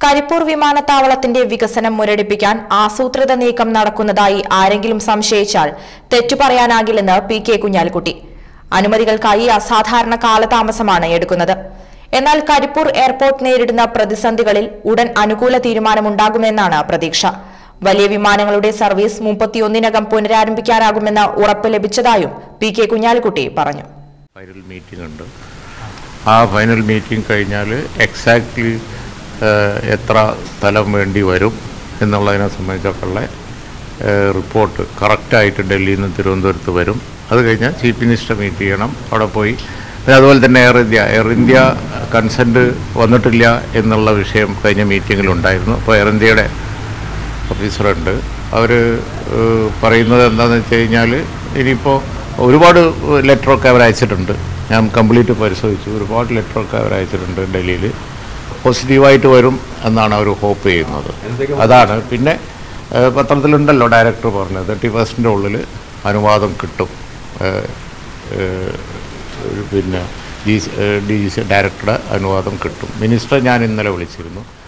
കരിപ്പൂർ വിമാനത്താവളത്തിന്റെ വികസനം മുരടിപ്പിക്കാൻ ആസൂത്രിത നീക്കം നടക്കുന്നതായി ആരെങ്കിലും സംശയിച്ചാൽ തെറ്റു പറയാനാകില്ലെന്ന് പി കെ കുഞ്ഞാലിക്കുട്ടി അനുമതികൾക്കായി അസാധാരണ കാലതാമസമാണ് എടുക്കുന്നത് എന്നാൽ കരിപ്പൂർ എയർപോർട്ട് നേരിടുന്ന പ്രതിസന്ധികളിൽ ഉടൻ അനുകൂല തീരുമാനമുണ്ടാകുമെന്നാണ് പ്രതീക്ഷ വലിയ വിമാനങ്ങളുടെ സർവീസ് മുപ്പത്തിയൊന്നിനകം പുനരാരംഭിക്കാനാകുമെന്ന ഉറപ്പ് ലഭിച്ചതായും പി കെ കുഞ്ഞാലിക്കുട്ടി പറഞ്ഞു ഫൈനൽ മീറ്റിംഗ് ഉണ്ട് ആ ഫൈനൽ മീറ്റിംഗ് കഴിഞ്ഞാൽ എക്സാക്ട്ലി എത്ര സ്ഥലം വേണ്ടി വരും എന്നുള്ളതിനെ സംബന്ധിച്ചൊക്കെയുള്ള റിപ്പോർട്ട് കറക്റ്റായിട്ട് ഡൽഹിയിൽ നിന്ന് തിരുവനന്തപുരത്ത് വരും അത് കഴിഞ്ഞാൽ ചീഫ് മിനിസ്റ്റർ മീറ്റ് ചെയ്യണം അവിടെ പോയി പിന്നെ അതുപോലെ തന്നെ Air India Air India consent വന്നിട്ടില്ല എന്നുള്ള വിഷയം കഴിഞ്ഞ മീറ്റിങ്ങിലുണ്ടായിരുന്നു അപ്പോൾ എയർ ഇന്ത്യയുടെ ഓഫീസറുണ്ട് അവർ പറയുന്നത് എന്താണെന്ന് വെച്ച് കഴിഞ്ഞാൽ ഇനിയിപ്പോൾ ഒരുപാട് ലെറ്ററൊക്കെ അവർ അയച്ചിട്ടുണ്ട് ഞാൻ കംപ്ലീറ്റ് പരിശോധിച്ചു ഒരുപാട് ലെറ്ററൊക്കെ അവർ അയച്ചിട്ടുണ്ട് ഡൽഹിയിൽ പോസിറ്റീവായിട്ട് വരും എന്നാണ് അവർ ഹോപ്പ് ചെയ്യുന്നത് അതാണ് പിന്നെ ഏഹ്, പത്രത്തിലുണ്ടല്ലോ ഡയറക്ടർ പറഞ്ഞത് തേർട്ടി ഫസ്റ്റിൻ്റെ ഉള്ളിൽ അനുവാദം കിട്ടും ഏഹ്, ഏഹ്, ഒരു പിന്നെ ഡി ഡി ജി സി ഡയറക്ടറുടെ അനുവാദം കിട്ടും മിനിസ്റ്റർ ഞാൻ ഇന്നലെ വിളിച്ചിരുന്നു